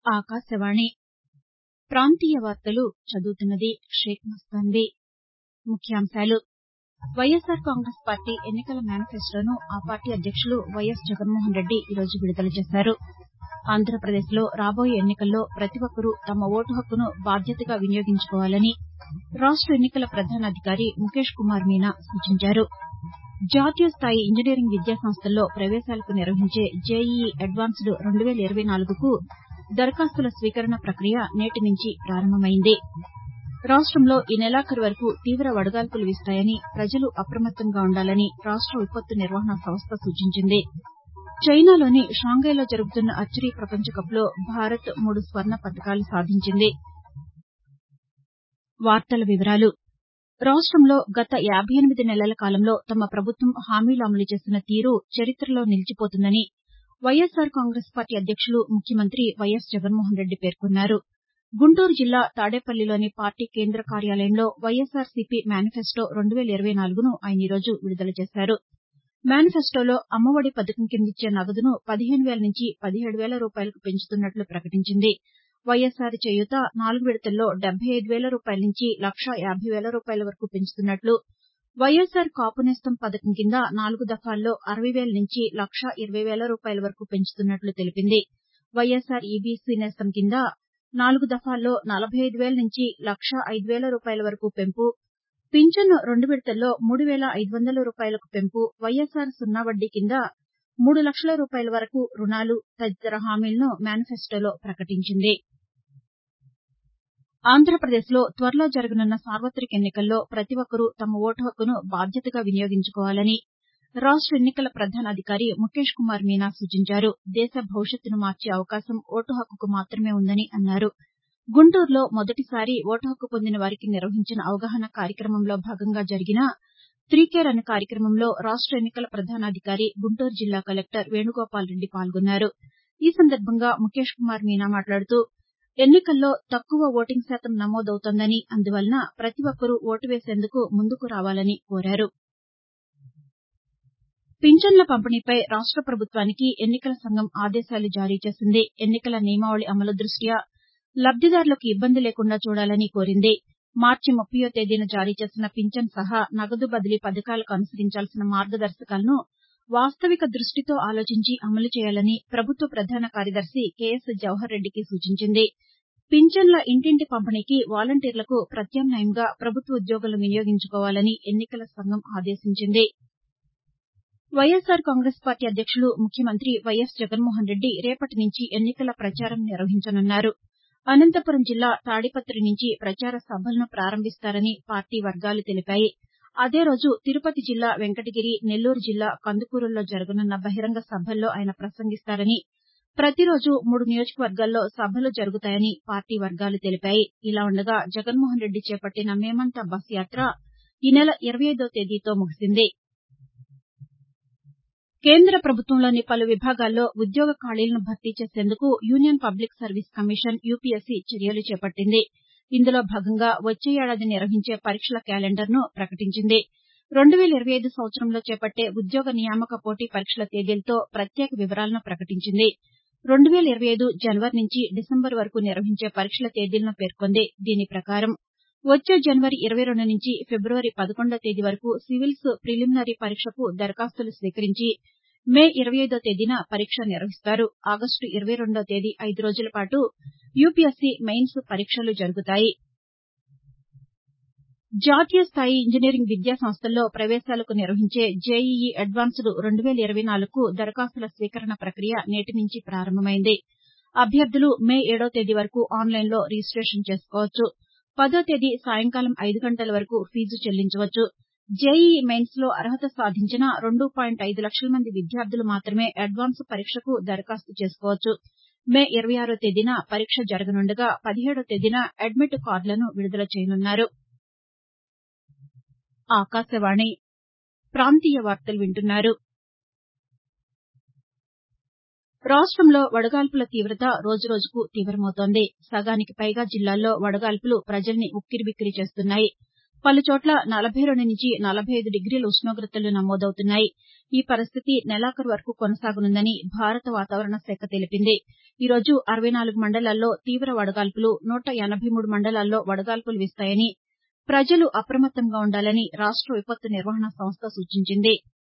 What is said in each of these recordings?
ఆకాశవాణి ప్రాంతీయ వార్తలు చదువుతున్నది షేక్ మస్తాన్వీ ముఖ్యాంశాలు వైఎస్సార్ కాంగ్రెస్ పార్టీ ఎన్నికల మేనిఫెస్టోను ఆ పార్టీ అధ్యక్షులు వైఎస్ జగన్మోహన్ రెడ్డి ఈ రోజు విడుదల చేశారు ఆంధ్రప్రదేశ్లో రాబోయే ఎన్నికల్లో ప్రతి ఒక్కరూ తమ ఓటు హక్కును బాధ్యతగా వినియోగించుకోవాలని రాష్ట ఎన్నికల ప్రధానాధికారి ముఖేష్ కుమార్ మీనా సూచించారు జాతీయ స్థాయి ఇంజనీరింగ్ విద్యా సంస్థల్లో ప్రవేశాలకు నిర్వహించే జేఈఈ అడ్వాన్స్డ్ రెండు వేల ఇరవై నాలుగుకు దరఖాస్తుల స్వీకరణ ప్రక్రియ నేటి నుంచి ప్రారంభమైంది రాష్టంలో ఈ నెలాఖరు వరకు తీవ వడగాల్పులు వీస్తాయని ప్రజలు అప్రమత్తంగా ఉండాలని రాష్ట విపత్తు నిర్వహణ సంస్థ సూచించింది చైనాలోని షాంఘైలో జరుగుతున్న ఆర్చరీ ప్రపంచ కప్లో భారత్ మూడు స్వర్ణ పతకాలు సాధించింది రాష్టంలో గత యాబై ఎనిమిది నెలల కాలంలో తమ ప్రభుత్వం హామీలు అమలు చేసిన తీరు చరిత్రలో నిలిచిపోతుందని వైఎస్సార్ కాంగ్రెస్ పార్టీ అధ్యక్షులు ముఖ్యమంత్రి వైఎస్ జగన్మోహన్ రెడ్డి పేర్కొన్నారు గుంటూరు జిల్లా తాడేపల్లిలోని పార్టీ కేంద్ర కార్యాలయంలో వైఎస్సార్సీపీ మేనిఫెస్టో రెండు వేల ఇరవై నాలుగును ఆయన ఈ రోజు విడుదల చేశారు మేనిఫెస్టోలో అమ్మఒడి పథకం కిందిచ్చే నగదును పదిహేను వేల నుంచి పదిహేడు వేల రూపాయలకు పెంచుతున్నట్లు ప్రకటించింది వైఎస్సార్ చేయూత నాలుగు విడతల్లో డెబ్బై ఐదు వేల రూపాయల నుంచి లక్షా యాబై వేల రూపాయల వరకు పెంచుతున్నట్లు వైఎస్సార్ కాపునేస్తం పథకం కింద నాలుగు దఫాల్లో అరవై వేల నుంచి లక్షా ఇరవై వేల రూపాయల వరకు పెంచుతున్నట్లు తెలిపింది వైఎస్సార్ ఈబీసీ నేస్తం కింద నాలుగు దఫాల్లో నలభై ఐదు వేల నుంచి లక్షా ఐదు వేల రూపాయల వరకు పెంపు పింఛను రెండు విడతల్లో మూడు వేల ఐదు వందల రూపాయలకు పెంపు వైఎస్సార్ సున్నా వద్దీ కింద మూడు లక్షల రూపాయల వరకు రుణాలు తదితర హామీలను మేనిఫెస్టోలో ప్రకటించింది ఆంధ్రప్రదేశ్లో త్వరలో జరగనున్న సార్వతిక ఎన్నికల్లో ప్రతి ఒక్కరూ తమ ఓటు హక్కును బాధ్యతగా వినియోగించుకోవాలని రాష్ట ఎన్నికల ప్రధానాధికారి ముఖేష్ కుమార్ మీనా సూచించారు దేశ భవిష్యత్తును మార్చే అవకాశం ఓటు హక్కుకు మాత్రమే ఉందని అన్నారు గుంటూరులో మొదటిసారి ఓటు హక్కు పొందిన వారికి నిర్వహించిన అవగాహన కార్యక్రమంలో భాగంగా జరిగిన త్రీకేర్ అనే కార్యక్రమంలో రాష్ట ఎన్నికల ప్రధానాధికారి గుంటూరు జిల్లా కలెక్టర్ వేణుగోపాల్ రెడ్డి పాల్గొన్నారు ఈ సందర్భంగా ముఖేష్ కుమార్ మీనా మాట్లాడుతూ ఎన్నికల్లో తక్కువ ఓటింగ్ శాతం నమోదవుతోందని అందువలన ప్రతి ఒక్కరూ ఓటు వేసేందుకు ముందుకు రావాలని కోరారు పింఛన్ల పంపిణీపై రాష్ట ప్రభుత్వానికి ఎన్నికల సంఘం ఆదేశాలు జారీ చేసింది ఎన్నికల నియమావళి అమలు దృష్ట్యా లబ్దిదారులకు ఇబ్బంది లేకుండా చూడాలని కోరింది మార్చి ముప్పయ్యో తేదీన జారీ చేసిన పింఛన్ సహా నగదు బదిలీ పథకాలకు అనుసరించాల్సిన మార్గదర్శకాలను వాస్తవిక దృష్టితో ఆలోచించి అమలు చేయాలని ప్రభుత్వ ప్రధాన కార్యదర్శి కేఎస్ జవహర్ రెడ్డికి సూచించింది పింఛన్ల ఇంటింటి పంపిణీకి వాలంటీర్లకు ప్రత్యామ్నాయంగా ప్రభుత్వ ఉద్యోగులను వినియోగించుకోవాలని ఎన్నికల సంఘం ఆదేశించింది వైఎస్సార్ కాంగ్రెస్ పార్టీ అధ్యక్షులు ముఖ్యమంత్రి వైఎస్ జగన్మోహన్ రెడ్డి రేపటి నుంచి ఎన్నికల ప్రచారం నిర్వహించనున్నారు అనంతపురం జిల్లా తాడిపత్రి నుంచి ప్రచార సభలను ప్రారంభిస్తారని పార్టీ వర్గాలు తెలిపాయి అదే రోజు తిరుపతి జిల్లా వెంకటగిరి నెల్లూరు జిల్లా కందుకూరుల్లో జరగనున్న బహిరంగ సభల్లో ఆయన ప్రసంగిస్తారని ప్రతిరోజు మూడు నియోజకవర్గాల్లో సభలు జరుగుతాయని పార్టీ వర్గాలు తెలిపాయి ఇలా ఉండగా జగన్మోహన్ రెడ్డి చేపట్టిన మేమంతా బస్ యాత్ర ఈ నెల ఇరవై ఐదో తేదీతో ముగిసింది కేంద్ర ప్రభుత్వంలోని పలు విభాగాల్లో ఉద్యోగ ఖాళీలను భర్తీ చేసేందుకు Union Public Service Commission UPSC చర్యలు చేపట్టింది ఇందులో భాగంగా వచ్చే ఏడాది నిర్వహించే పరీక్షల క్యాలెండర్ను ప్రకటించింది రెండు వేల ఇరవై ఐదు సంవత్సరంలో చేపట్టే ఉద్యోగ నియామక పోటీ పరీక్షల తేదీలతో ప్రత్యేక వివరాలను ప్రకటించింది రెండు వేల ఇరవై ఐదు జనవరి నుంచి డిసెంబర్ వరకు నిర్వహించే పరీక్షల తేదీలను పేర్కొంది దీని ప్రకారం వచ్చే జనవరి ఇరవై రెండు నుంచి ఫిబ్రవరి పదకొండో తేదీ వరకు సివిల్స్ ప్రిలిమినరీ పరీక్షకు దరఖాస్తులు స్వీకరించి మే ఇరవై ఐదో తేదీన పరీక్ష నిర్వహిస్తారు ఆగస్టు ఇరవై రెండో తేదీ ఐదు రోజుల పాటు యూపీఎస్సీ మెయిన్స్ పరీక్షలు జరుగుతాయి జాతీయ స్థాయి ఇంజనీరింగ్ విద్యా సంస్థల్లో ప్రవేశాలకు నిర్వహించే జేఈఈ అడ్వాన్స్డ్ రెండు వేల ఇరవై నాలుగుకు దరఖాస్తుల స్వీకరణ ప్రక్రియ నేటి నుంచి ప్రారంభమైంది అభ్యర్థులు మే ఏడో తేదీ వరకు ఆన్లైన్లో రిజిస్టేషన్ చేసుకోవచ్చు పదో తేదీ సాయంకాలం ఐదు గంటల వరకు ఫీజు చెల్లించవచ్చు జేఈఈ మెయిన్స్లో అర్హత సాధించిన రెండు పాయింట్ ఐదు లక్షల మంది విద్యార్థులు మాత్రమే అడ్వాన్స్ పరీక్షకు దరఖాస్తు చేసుకోవచ్చు మే ఇరవై ఆరో తేదీన పరీక్ష జరగనుండగా పదిహేడో తేదీన అడ్మిట్ కార్డులను విడుదల చేయనున్నారు ఆకాశవాణి ప్రాంతీయ వార్తలు వింటున్నారు రాష్టంలో వడగాల్పుల తీవత రోజురోజుకు తీవమవుతోంది సగానికి పైగా జిల్లాల్లో వడగాల్పులు ప్రజల్ని ఉక్కిరిబిక్కిరి చేస్తున్నాయి పలుచోట్ల నలభై రెండు నుంచి నలభై ఐదు డిగ్రీల ఉష్ణోగ్రతలు నమోదవుతున్నాయి ఈ పరిస్థితి నెలాఖరు వరకు కొనసాగనుందని భారత వాతావరణ శాఖ తెలిపింది ఈరోజు అరవై నాలుగు మండలాల్లో తీవ వడగాల్పులు నూట ఎనబై మూడు మండలాల్లో వడగాల్పులు వీస్తాయని ప్రజలు అప్రమత్తంగా ఉండాలని రాష్ట విపత్తు నిర్వహణ సంస్థ సూచించింది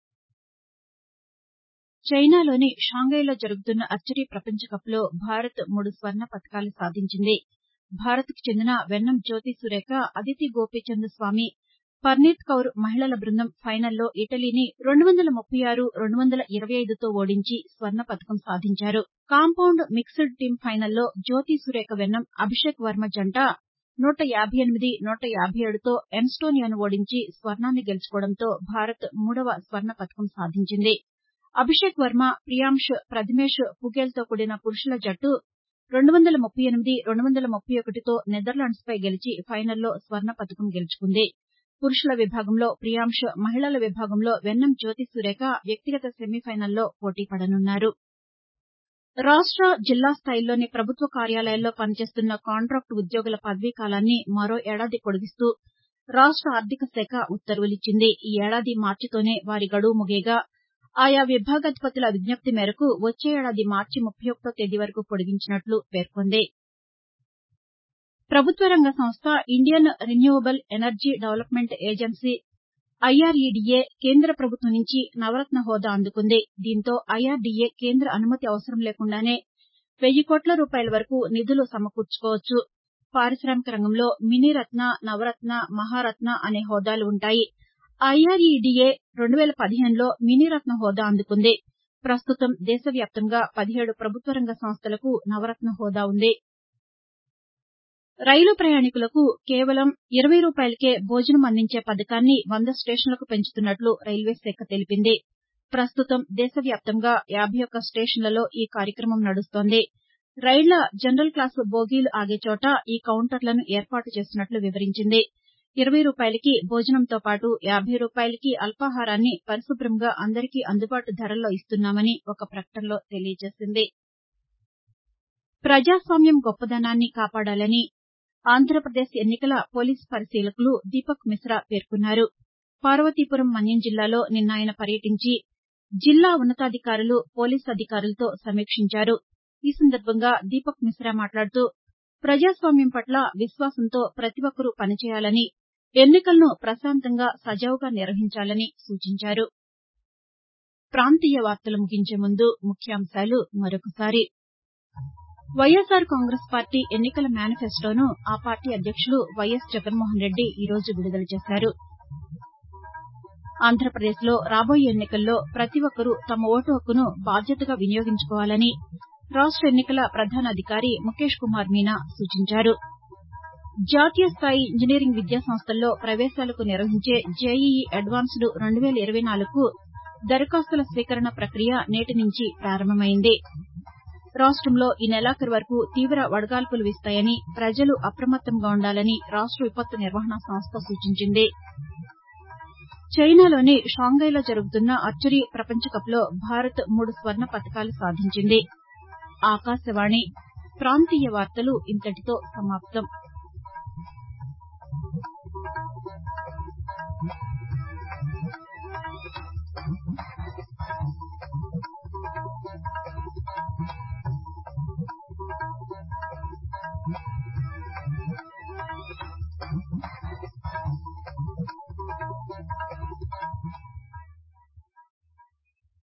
చైనాలోని షాంఘైలో జరుగుతున్న ఆర్చరీ ప్రపంచ కప్లో భారత్ మూడు స్వర్ణ పతకాలు సాధించింది భారత్కు చెందిన వెన్నం జ్యోతి సురేఖ అదితి గోపీచంద్ స్వామి పర్నీత్ కౌర్ మహిళల బృందం ఫైనల్లో ఇటలీని రెండు వందల ముప్పై ఆరు రెండు వందల ఇరవై ఐదుతో ఓడించి స్వర్ణ పతకం సాధించారు కాంపౌండ్ మిక్స్డ్ టీమ్ ఫైనల్లో జ్యోతి సురేఖ వెన్నం అభిషేక్ వర్మ జంట నూట యాబై ఎనిమిది నూట యాబై ఏడుతో ఎస్టోనియాను ఓడించి స్వర్ణాన్ని గెలుచుకోవడంతో భారత్ మూడవ స్వర్ణ పతకం సాధించింది అభిషేక్ వర్మ ప్రియాంష్ ప్రథమేష్ పుగేల్తో కూడిన పురుషుల జట్టు రెండు వందల ముప్పై ఎనిమిది రెండు వందల ముప్పై ఒకటితో నెదర్లాండ్స్పై గెలిచి ఫైనల్లో స్వర్ణ పతకం గెలుచుకుంది పురుషుల విభాగంలో ప్రియాంష్ మహిళల విభాగంలో వెన్నం జ్యోతి సురేఖ వ్యక్తిగత సెమీఫైనల్లో పోటీ పడనున్నారు రాష్ట జిల్లా స్థాయిల్లోని ప్రభుత్వ కార్యాలయాల్లో పనిచేస్తున్న కాంట్రాక్టు ఉద్యోగుల పదవీ కాలాన్ని మరో ఏడాది పొడిగిస్తూ రాష్ట ఆర్థిక శాఖ ఉత్తర్వులిచ్చింది ఈ ఏడాది మార్చితోనే వారి గడువు ముగియగా ఆయా విభాగాధిపతుల విజ్ఞప్తి మేరకు వచ్చే ఏడాది మార్చి ముప్పై ఒకటో తేదీ వరకు పొడిగించినట్లు పేర్కొంది ప్రభుత్వ రంగ సంస్థ Indian Renewable Energy Development Agency IREDA కేంద్ర ప్రభుత్వం నుంచి నవరత్న హోదా అందుకుంది దీంతో ఐఆర్డీఏ కేంద్ర అనుమతి అవసరం లేకుండానే వెయ్యి కోట్ల రూపాయల వరకు నిధులు సమకూర్చుకోవచ్చు పారిశామిక రంగంలో మినీరత్న నవరత్న మహారత్న అనే హోదాలు ఉంటాయి ఐఆర్ఈడీఏ రెండు వేల పదిహేనులో మినీరత్న హోదా అందుకుంది ప్రస్తుతం దేశవ్యాప్తంగా పదిహేడు ప్రభుత్వ రంగ సంస్థలకు నవరత్న హోదా ఉంది రైలు ప్రయాణికులకు కేవలం ఇరవై రూపాయలకే భోజనం అందించే పథకాన్ని వంద స్టేషన్లకు పెంచుతున్నట్లు రైల్వే శాఖ తెలిపింది ప్రస్తుతం దేశవ్యాప్తంగా యాబై ఒక్క స్టేషన్లలో ఈ కార్యక్రమం నడుస్తోంది రైళ్ల జనరల్ క్లాసు బోగీలు ఆగే చోట ఈ కౌంటర్లను ఏర్పాటు చేసినట్లు వివరించింది ఇరవై రూపాయలకి భోజనంతో పాటు యాబై రూపాయలకి అల్పాహారాన్ని పరిశుభ్రంగా అందరికీ అందుబాటు ధరల్లో ఇస్తున్నామని ఒక ప్రకటనలో తెలియజేసింది ప్రజాస్వామ్యం గొప్పదనాన్ని కాపాడాలని ఆంధ్రప్రదేశ్ ఎన్నికల పోలీస్ పరిశీలకులు దీపక్ మిశ్రా పేర్కొన్నారు పార్వతీపురం మన్యం జిల్లాలో నిన్న ఆయన పర్యటించి జిల్లా ఉన్నతాధికారులు పోలీసు అధికారులతో సమీక్షించారు ఈ సందర్భంగా దీపక్ మిశ్రా మాట్లాడుతూ ప్రజాస్వామ్యం పట్ల విశ్వాసంతో ప్రతి ఒక్కరూ పనిచేయాలని ఎన్నికలను ప్రశాంతంగా సజావుగా నిర్వహించాలని సూచించారు ప్రాంతీయ వార్తలు ముగించే ముందు ముఖ్యాంశాలు మరొకసారి వైఎస్సార్ కాంగ్రెస్ పార్టీ ఎన్నికల మేనిఫెస్టోను ఆ పార్టీ అధ్యక్షులు వైఎస్ జగన్మోహన్ రెడ్డి ఈ రోజు విడుదల చేశారు ఆంధ్రప్రదేశ్లో రాబోయే ఎన్నికల్లో ప్రతి ఒక్కరూ తమ ఓటు హక్కును బాధ్యతగా వినియోగించుకోవాలని రాష్ట ఎన్నికల ప్రధాన అధికారి ముఖేష్ కుమార్ మీనా సూచించారు జాతీయ స్థాయి ఇంజనీరింగ్ విద్యా సంస్థల్లో ప్రవేశాలకు నిర్వహించే జేఈఈ అడ్వాన్స్డ్ రెండు వేల ఇరవై నాలుగుకు దరఖాస్తుల స్వీకరణ ప్రక్రియ నేటి నుంచి ప్రారంభమైంది రాష్టంలో ఈ నెలాఖరు వరకు తీవ వడగాల్పులు వీస్తాయని ప్రజలు అప్రమత్తంగా ఉండాలని రాష్ట విపత్తు నిర్వహణ సంస్థ సూచించింది చైనాలోని షాంఘైలో జరుగుతున్న ఆర్చరీ ప్రపంచ కప్లో భారత్ మూడు స్వర్ణ పతకాలు సాధించింది ఆకాశవాణి ప్రాంతీయ వార్తలు ఇంతటితో సమాప్తం Thank you.